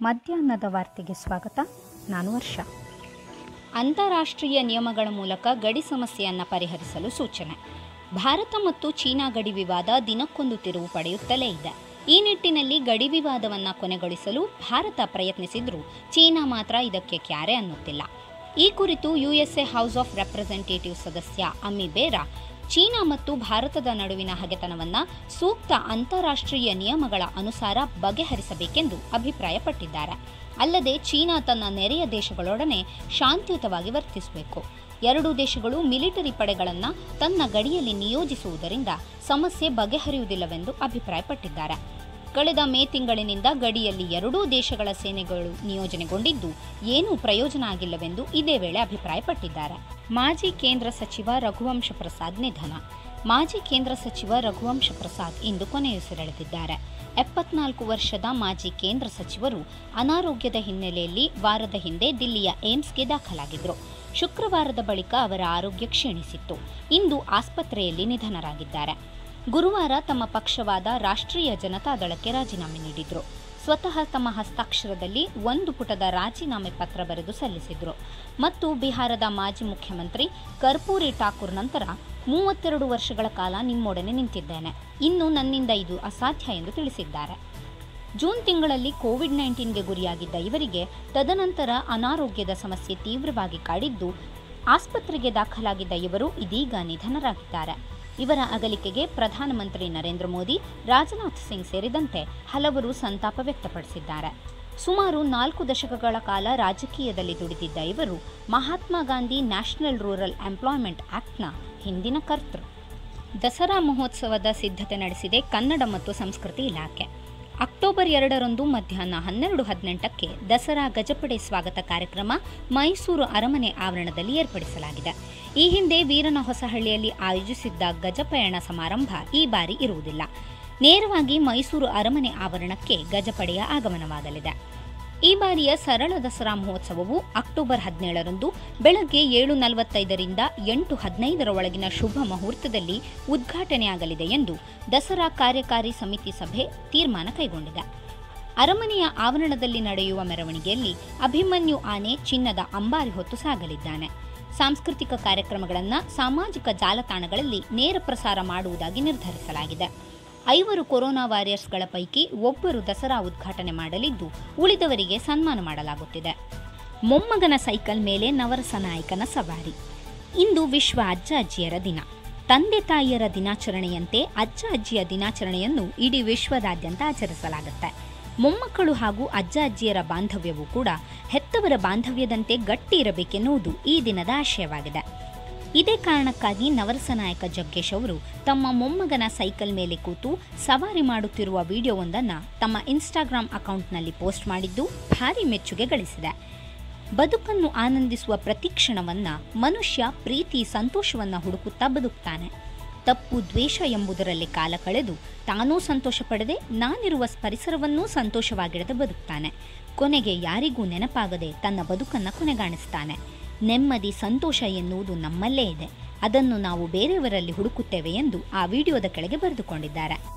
ಮಧ್ಯಾಹ್ನದ ವಾರ್ತೆಗೆ ಸ್ವಾಗತ ನಾನು ವರ್ಷ ಅಂತಾರಾಷ್ಟ್ರೀಯ ನಿಯಮಗಳ ಮೂಲಕ ಗಡಿ ಸಮಸ್ಯೆಯನ್ನು ಪರಿಹರಿಸಲು ಸೂಚನೆ ಭಾರತ ಮತ್ತು ಚೀನಾ ಗಡಿ ವಿವಾದ ದಿನಕ್ಕೊಂದು ತಿರುವು ಪಡೆಯುತ್ತಲೇ ಇದೆ ಈ ನಿಟ್ಟಿನಲ್ಲಿ ಗಡಿ ವಿವಾದವನ್ನು ಕೊನೆಗೊಳಿಸಲು ಭಾರತ ಪ್ರಯತ್ನಿಸಿದ್ರೂ ಚೀನಾ ಮಾತ್ರ ಇದಕ್ಕೆ ಕ್ಯಾರೆ ಅನ್ನುತ್ತಿಲ್ಲ ಈ ಕುರಿತು ಯುಎಸ್ಎ ಹೌಸ್ ಆಫ್ ರೆಪ್ರೆಸೆಂಟೇಟಿವ್ ಸದಸ್ಯ ಅಮ್ಮಿ ಬೇರಾ ಚೀನಾ ಮತ್ತು ಭಾರತದ ನಡುವಿನ ಹಗೆತನವನ್ನು ಸೂಕ್ತ ಅಂತಾರಾಷ್ಟ್ರೀಯ ನಿಯಮಗಳ ಅನುಸಾರ ಬಗೆಹರಿಸಬೇಕೆಂದು ಅಭಿಪ್ರಾಯಪಟ್ಟಿದ್ದಾರೆ ಅಲ್ಲದೆ ಚೀನಾ ತನ್ನ ನೆರೆಯ ದೇಶಗಳೊಡನೆ ಶಾಂತಿಯುತವಾಗಿ ವರ್ತಿಸಬೇಕು ಎರಡೂ ದೇಶಗಳು ಮಿಲಿಟರಿ ಪಡೆಗಳನ್ನು ತನ್ನ ಗಡಿಯಲ್ಲಿ ನಿಯೋಜಿಸುವುದರಿಂದ ಸಮಸ್ಯೆ ಬಗೆಹರಿಯುವುದಿಲ್ಲವೆಂದು ಅಭಿಪ್ರಾಯಪಟ್ಟಿದ್ದಾರೆ ಕಳೆದ ಮೇ ತಿಂಗಳಿನಿಂದ ಗಡಿಯಲ್ಲಿ ಎರಡೂ ದೇಶಗಳ ಸೇನೆಗಳು ನಿಯೋಜನೆಗೊಂಡಿದ್ದು ಏನೂ ಪ್ರಯೋಜನ ಆಗಿಲ್ಲವೆಂದು ಇದೇ ವೇಳೆ ಅಭಿಪ್ರಾಯಪಟ್ಟಿದ್ದಾರೆ ಮಾಜಿ ಕೇಂದ್ರ ಸಚಿವ ರಘುವಂಶ ಪ್ರಸಾದ್ ನಿಧನ ಮಾಜಿ ಕೇಂದ್ರ ಸಚಿವ ರಘುವಂಶ ಪ್ರಸಾದ್ ಇಂದು ಕೊನೆಯುಸಿರೆಳೆದಿದ್ದಾರೆ ಎಪ್ಪತ್ನಾಲ್ಕು ವರ್ಷದ ಮಾಜಿ ಕೇಂದ್ರ ಸಚಿವರು ಅನಾರೋಗ್ಯದ ಹಿನ್ನೆಲೆಯಲ್ಲಿ ವಾರದ ಹಿಂದೆ ದಿಲ್ಲಿಯ ಏಮ್ಸ್ಗೆ ದಾಖಲಾಗಿದ್ದರು ಶುಕ್ರವಾರದ ಬಳಿಕ ಅವರ ಆರೋಗ್ಯ ಕ್ಷೀಣಿಸಿತ್ತು ಇಂದು ಆಸ್ಪತ್ರೆಯಲ್ಲಿ ನಿಧನರಾಗಿದ್ದಾರೆ ಗುರುವಾರ ತಮ್ಮ ಪಕ್ಷವಾದ ರಾಷ್ಟ್ರೀಯ ಜನತಾದಳಕ್ಕೆ ರಾಜೀನಾಮೆ ನೀಡಿದ್ರು ಸ್ವತಃ ತಮ್ಮ ಹಸ್ತಾಕ್ಷರದಲ್ಲಿ ಒಂದು ಪುಟದ ರಾಜೀನಾಮೆ ಪತ್ರ ಬರೆದು ಸಲ್ಲಿಸಿದ್ರು ಮತ್ತು ಬಿಹಾರದ ಮಾಜಿ ಮುಖ್ಯಮಂತ್ರಿ ಕರ್ಪೂರಿ ಠಾಕೂರ್ ನಂತರ ಮೂವತ್ತೆರಡು ವರ್ಷಗಳ ಕಾಲ ನಿಮ್ಮೊಡನೆ ನಿಂತಿದ್ದೇನೆ ಇನ್ನು ನನ್ನಿಂದ ಇದು ಅಸಾಧ್ಯ ಎಂದು ತಿಳಿಸಿದ್ದಾರೆ ಜೂನ್ ತಿಂಗಳಲ್ಲಿ ಕೋವಿಡ್ ನೈನ್ಟೀನ್ಗೆ ಗುರಿಯಾಗಿದ್ದ ಇವರಿಗೆ ತದನಂತರ ಅನಾರೋಗ್ಯದ ಸಮಸ್ಯೆ ತೀವ್ರವಾಗಿ ಕಾಡಿದ್ದು ಆಸ್ಪತ್ರೆಗೆ ದಾಖಲಾಗಿದ್ದ ಇವರು ಇದೀಗ ನಿಧನರಾಗಿದ್ದಾರೆ ಇವರ ಅಗಲಿಕೆಗೆ ಪ್ರಧಾನಮಂತ್ರಿ ನರೇಂದ್ರ ಮೋದಿ ರಾಜನಾಥ್ ಸಿಂಗ್ ಸೇರಿದಂತೆ ಹಲವರು ಸಂತಾಪ ವ್ಯಕ್ತಪಡಿಸಿದ್ದಾರೆ ಸುಮಾರು ನಾಲ್ಕು ದಶಕಗಳ ಕಾಲ ರಾಜಕೀಯದಲ್ಲಿ ದುಡಿದಿದ್ದ ಇವರು Mahatma Gandhi national rural employment ಆಕ್ಟ್ನ ಹಿಂದಿನ ಕರ್ತೃ ದಸರಾ ಮಹೋತ್ಸವದ ಸಿದ್ಧತೆ ನಡೆಸಿದೆ ಕನ್ನಡ ಮತ್ತು ಸಂಸ್ಕೃತಿ ಇಲಾಖೆ ಅಕ್ಟೋಬರ್ ಎರಡರಂದು ಮಧ್ಯಾಹ್ನ ಹನ್ನೆರಡು ಹದಿನೆಂಟಕ್ಕೆ ದಸರಾ ಗಜಪಡೆ ಸ್ವಾಗತ ಕಾರ್ಯಕ್ರಮ ಮೈಸೂರು ಅರಮನೆ ಆವರಣದಲ್ಲಿ ಏರ್ಪಡಿಸಲಾಗಿದೆ ಈ ಹಿಂದೆ ವೀರನ ಹೊಸಹಳ್ಳಿಯಲ್ಲಿ ಆಯೋಜಿಸಿದ್ದ ಗಜಪಯಣ ಸಮಾರಂಭ ಈ ಬಾರಿ ಇರುವುದಿಲ್ಲ ನೇರವಾಗಿ ಮೈಸೂರು ಅರಮನೆ ಆವರಣಕ್ಕೆ ಗಜಪಡೆಯ ಆಗಮನವಾಗಲಿದೆ ಈ ಬಾರಿಯ ಸರಳ ದಸರಾ ಮಹೋತ್ಸವವು ಅಕ್ಟೋಬರ್ ಹದಿನೇಳರಂದು ಬೆಳಗ್ಗೆ ಏಳು ನಲವತ್ತೈದರಿಂದ ಎಂಟು ಹದಿನೈದರ ಒಳಗಿನ ಶುಭ ಮುಹೂರ್ತದಲ್ಲಿ ಉದ್ಘಾಟನೆಯಾಗಲಿದೆ ಎಂದು ದಸರಾ ಕಾರ್ಯಕಾರಿ ಸಮಿತಿ ಸಭೆ ತೀರ್ಮಾನ ಕೈಗೊಂಡಿದೆ ಅರಮನೆಯ ಆವರಣದಲ್ಲಿ ನಡೆಯುವ ಮೆರವಣಿಗೆಯಲ್ಲಿ ಅಭಿಮನ್ಯು ಆನೆ ಚಿನ್ನದ ಅಂಬಾರಿ ಹೊತ್ತು ಸಾಗಲಿದ್ದಾನೆ ಸಾಂಸ್ಕೃತಿಕ ಕಾರ್ಯಕ್ರಮಗಳನ್ನು ಸಾಮಾಜಿಕ ಜಾಲತಾಣಗಳಲ್ಲಿ ನೇರ ಪ್ರಸಾರ ಮಾಡುವುದಾಗಿ ನಿರ್ಧರಿಸಲಾಗಿದೆ ಐವರು ಕೊರೋನಾ ವಾರಿಯರ್ಸ್ಗಳ ಪೈಕಿ ಒಬ್ಬರು ದಸರಾ ಉದ್ಘಾಟನೆ ಮಾಡಲಿದ್ದು ಉಳಿದವರಿಗೆ ಸನ್ಮಾನ ಮಾಡಲಾಗುತ್ತಿದೆ ಮೊಮ್ಮಗನ ಸೈಕಲ್ ಮೇಲೆ ನವರಸ ನಾಯಕನ ಸವಾರಿ ಇಂದು ವಿಶ್ವ ಅಜ್ಜ ಅಜ್ಜಿಯರ ದಿನ ತಂದೆ ತಾಯಿಯರ ದಿನಾಚರಣೆಯಂತೆ ಅಜ್ಜ ಅಜ್ಜಿಯ ದಿನಾಚರಣೆಯನ್ನು ಇಡೀ ವಿಶ್ವದಾದ್ಯಂತ ಆಚರಿಸಲಾಗುತ್ತೆ ಮೊಮ್ಮಕ್ಕಳು ಹಾಗೂ ಅಜ್ಜ ಅಜ್ಜಿಯರ ಬಾಂಧವ್ಯವೂ ಕೂಡ ಹೆತ್ತವರ ಬಾಂಧವ್ಯದಂತೆ ಗಟ್ಟಿ ಇರಬೇಕೆನ್ನುವುದು ಈ ದಿನದ ಆಶಯವಾಗಿದೆ ಇದೇ ಕಾರಣಕ್ಕಾಗಿ ನವರಸ ನಾಯಕ ಜಗ್ಗೇಶ್ ಅವರು ತಮ್ಮ ಮೊಮ್ಮಗನ ಸೈಕಲ್ ಮೇಲೆ ಕೂತು ಸವಾರಿ ಮಾಡುತ್ತಿರುವ ವಿಡಿಯೋವೊಂದನ್ನು ತಮ್ಮ ಇನ್ಸ್ಟಾಗ್ರಾಂ ಅಕೌಂಟ್ನಲ್ಲಿ ಪೋಸ್ಟ್ ಮಾಡಿದ್ದು ಭಾರಿ ಮೆಚ್ಚುಗೆ ಗಳಿಸಿದೆ ಬದುಕನ್ನು ಆನಂದಿಸುವ ಪ್ರತಿಕ್ಷಣವನ್ನ ಮನುಷ್ಯ ಪ್ರೀತಿ ಸಂತೋಷವನ್ನ ಹುಡುಕುತ್ತಾ ಬದುಕ್ತಾನೆ ತಪ್ಪು ದ್ವೇಷ ಎಂಬುದರಲ್ಲಿ ಕಾಲ ಕಳೆದು ತಾನೂ ಸಂತೋಷ ಪಡೆದೆ ನಾನಿರುವ ಪರಿಸರವನ್ನೂ ಸಂತೋಷವಾಗಿಡದೆ ಬದುಕ್ತಾನೆ ಕೊನೆಗೆ ಯಾರಿಗೂ ನೆನಪಾಗದೆ ತನ್ನ ಬದುಕನ್ನು ಕೊನೆಗಾಣಿಸ್ತಾನೆ ನೆಮ್ಮದಿ ಸಂತೋಷ ಎನ್ನುವುದು ನಮ್ಮಲ್ಲೇ ಇದೆ ಅದನ್ನು ನಾವು ಬೇರೆಯವರಲ್ಲಿ ಹುಡುಕುತ್ತೇವೆ ಎಂದು ಆ ವಿಡಿಯೋದ ಕೆಳಗೆ ಬರೆದುಕೊಂಡಿದ್ದಾರೆ